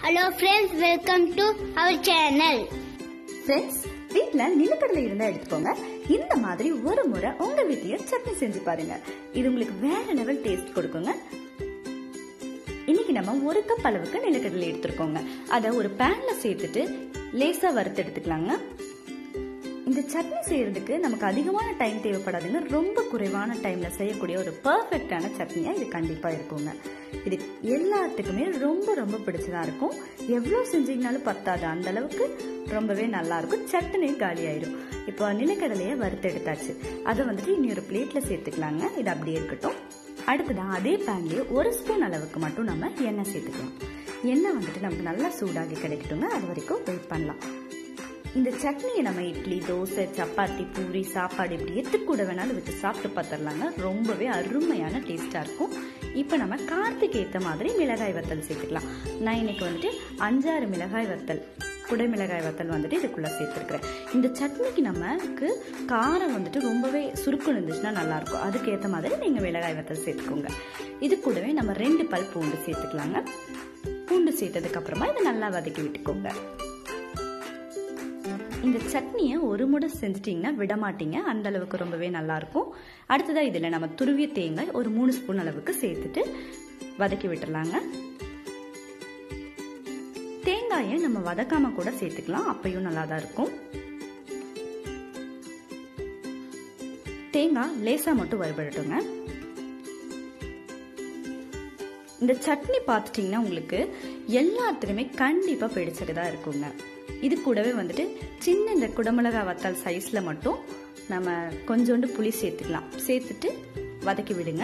Hello friends, welcome to our channel. Friends வீட்டில் நிலக்கடலை இருந்தால் எடுத்துக்கோங்க இந்த மாதிரி ஒரு முறை உங்க வீட்லயே சட்னி செஞ்சு பாருங்க இது உங்களுக்கு வேற லெவல் டேஸ்ட் கொடுக்குங்க இன்னைக்கு நம்ம ஒரு கப் அளவுக்கு நிலக்கடலை எடுத்துருக்கோங்க அதை ஒரு பேன்ல சேர்த்துட்டு லேசா வறுத்து எடுத்துக்கலாங்க இந்த சட்னி செய்யறதுக்கு நமக்கு அதிகமான டைம் தேவைப்படாதுங்க ரொம்ப குறைவான டைம்ல செய்யக்கூடிய ஒரு பர்ஃபெக்டான சட்னியா இது கண்டிப்பா இருக்குங்க இது எல்லாத்துக்குமே ரொம்ப ரொம்ப பிடிச்சதா இருக்கும் எவ்வளோ செஞ்சீங்கனாலும் பத்தாது அந்த அளவுக்கு ரொம்பவே நல்லா இருக்கும் சட்னி காலி ஆயிடும் இப்போ நிலக்கடலையை வறுத்து எடுத்தாச்சு அதை வந்துட்டு இனி ஒரு பிளேட்ல சேர்த்துக்கலாங்க இது அப்படியே இருக்கட்டும் அடுத்ததான் அதே பேன்லயே ஒரு ஸ்பூன் அளவுக்கு மட்டும் நம்ம எண்ணெய் சேர்த்துக்கலாம் எண்ணெய் வந்துட்டு நமக்கு நல்லா சூடாகி கிடைக்கட்டுங்க அது வரைக்கும் வெயிட் பண்ணலாம் இந்த சட்னியை நம்ம இட்லி தோசை சப்பாத்தி பூரி சாப்பாடு இப்படி எத்து கூட வேணாலும் வச்சு சாப்பிட்டு பார்த்துடலாங்க ரொம்பவே அருமையான டேஸ்டா இருக்கும் இப்போ நம்ம காரத்துக்கு ஏற்ற மாதிரி மிளகாய் வத்தல் சேர்த்துக்கலாம் நான் இன்னைக்கு வந்துட்டு அஞ்சாறு மிளகாய் வத்தல் குடை மிளகாய் வத்தல் வந்துட்டு இதுக்குள்ள சேர்த்துருக்கிறேன் இந்த சட்னிக்கு நமக்கு காரம் வந்துட்டு ரொம்பவே சுருக்குன்னு இருந்துச்சுன்னா நல்லா இருக்கும் அதுக்கு ஏற்ற மாதிரி நீங்க மிளகாய் வத்தல் சேர்த்துக்கோங்க இது கூடவே நம்ம ரெண்டு பல் பூண்டு சேர்த்துக்கலாங்க பூண்டு சேர்த்ததுக்கு அப்புறமா இதை நல்லா வதக்கி விட்டுக்கோங்க இந்த சட்னியை ஒரு முறை செஞ்சிட்டிங்கன்னா விட மாட்டீங்க அந்த அளவுக்கு ரொம்பவே நல்லா இருக்கும் அடுத்ததா இதில் நம்ம துருவிய தேங்காய் ஒரு மூணு ஸ்பூன் அளவுக்கு சேர்த்துட்டு வதக்கி விட்டுறலாங்க தேங்காயை நம்ம வதக்காம கூட சேர்த்துக்கலாம் அப்பையும் நல்லா தான் இருக்கும் தேங்காய் லேசா மட்டும் வறுபடட்டுங்க இந்த சட்னி பார்த்துட்டிங்கன்னா உங்களுக்கு எல்லாத்துக்குமே கண்டிப்பாக பிடிச்சதுதான் இருக்குங்க இது கூடவே வந்துட்டு சின்ன இந்த குடமிளகா வத்தால் சைஸில் மட்டும் நம்ம கொஞ்சோண்டு புளி சேர்த்துக்கலாம் சேர்த்துட்டு வதக்கி விடுங்க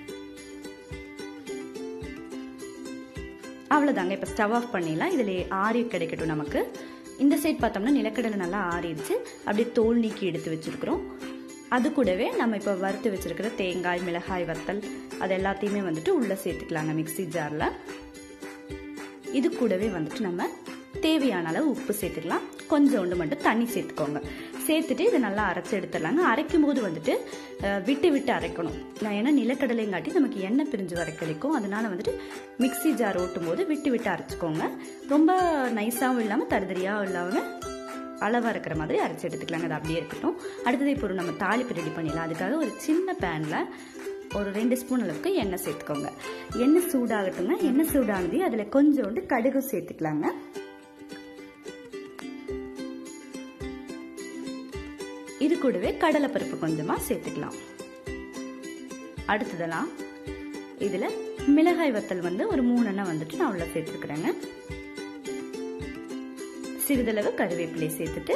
அவ்வளோதாங்க இப்போ ஸ்டவ் ஆஃப் பண்ணிடலாம் இதில் ஆறி கிடைக்கட்டும் நமக்கு இந்த சைட் பார்த்தோம்னா நிலக்கடலை நல்லா ஆறிடுச்சு அப்படியே தோல் நீக்கி எடுத்து வச்சிருக்கிறோம் அது கூடவே நம்ம இப்போ வறுத்து வச்சிருக்கிற தேங்காய் மிளகாய் வத்தல் அது எல்லாத்தையுமே வந்துட்டு உள்ளே சேர்த்துக்கலாங்க மிக்சி ஜாரில் இது கூடவே வந்துட்டு நம்ம தேவையான அளவு உப்பு சேர்த்துக்கலாம் கொஞ்சோண்டு மட்டும் தண்ணி சேர்த்துக்கோங்க சேர்த்துட்டு இதை நல்லா அரைச்சி எடுத்துடலாங்க அரைக்கும் போது வந்துட்டு விட்டு விட்டு அரைக்கணும் நான் ஏன்னா நிலக்கடலைங்காட்டி நமக்கு எண்ணெய் பிரிஞ்சு வர கிடைக்கும் அதனால வந்துட்டு மிக்சி ஜார் ஓட்டும் போது விட்டு விட்டு அரைச்சிக்கோங்க ரொம்ப நைஸாகவும் இல்லாமல் தருதறியாகவும் இல்லாமல் அளவாக இருக்கிற மாதிரி அரைச்சி எடுத்துக்கலாங்க அது அப்படியே இருக்கட்டும் அடுத்தது இப்போ நம்ம தாளிப்பு ரெடி பண்ணிடலாம் அதுக்காக ஒரு சின்ன பேனில் ஒரு ரெண்டு ஸ்பூன் அளவுக்கு எண்ணெய் சேர்த்துக்கோங்க எண்ணெய் சூடாகட்டுங்க எண்ணெய் சூடானது அதில் கொஞ்சோண்டு கடுகு சேர்த்துக்கலாங்க இது கூடவே கடலைப்பருப்பு கொஞ்சமா சேர்த்துக்கலாம் அடுத்ததெல்லாம் இதுல மிளகாய் வத்தல் வந்து ஒரு மூணு எண்ணெய் வந்துட்டு நான் உள்ள சேர்த்துக்கிறேங்க சிறிதளவு கருவேப்பிலை சேர்த்துட்டு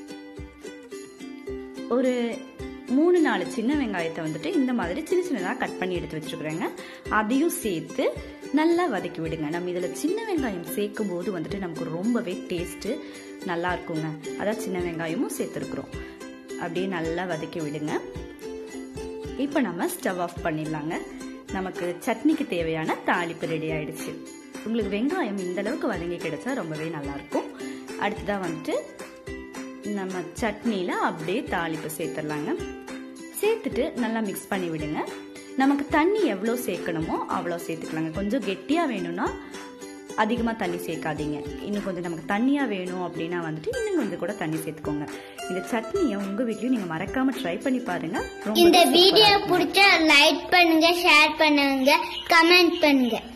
ஒரு மூணு நாலு சின்ன வெங்காயத்தை வந்துட்டு இந்த மாதிரி சின்ன சின்னதாக கட் பண்ணி எடுத்து வச்சுருக்குறேங்க அதையும் சேர்த்து நல்லா வதக்கி விடுங்க நம்ம இதில் சின்ன வெங்காயம் சேர்க்கும் போது வந்துட்டு நமக்கு ரொம்பவே டேஸ்ட்டு நல்லா இருக்குங்க அதான் சின்ன வெங்காயமும் சேர்த்துருக்குறோம் அப்படியே நல்லா வதக்கி விடுங்க இப்போ நம்ம ஸ்டவ் ஆஃப் பண்ணிடலாங்க நமக்கு சட்னிக்கு தேவையான தாளிப்பு ரெடி ஆயிடுச்சு உங்களுக்கு வெங்காயம் இந்த அளவுக்கு வதங்கி கிடைச்சா ரொம்பவே நல்லா இருக்கும் அடுத்ததாக வந்துட்டு நம்ம சட்னியில் அப்படியே தாளிப்பு சேர்த்துடலாங்க சேர்த்துட்டு நல்லா மிக்ஸ் பண்ணி விடுங்க நமக்கு தண்ணி எவ்வளோ சேர்க்கணுமோ அவ்வளோ சேர்த்துக்கலாங்க கொஞ்சம் கெட்டியாக வேணும்னா அதிகமாக தண்ணி சேர்க்காதீங்க இன்னும் கொஞ்சம் நமக்கு தண்ணியாக வேணும் அப்படின்னா வந்துட்டு இன்னும் கொஞ்சம் கூட தண்ணி சேர்த்துக்கோங்க இந்த சட்னியை உங்கள் வீட்லையும் நீங்கள் மறக்காமல் ட்ரை பண்ணி பாருங்க இந்த வீடியோ பிடிச்சா லைக் பண்ணுங்க ஷேர் பண்ணுங்க கமெண்ட் பண்ணுங்க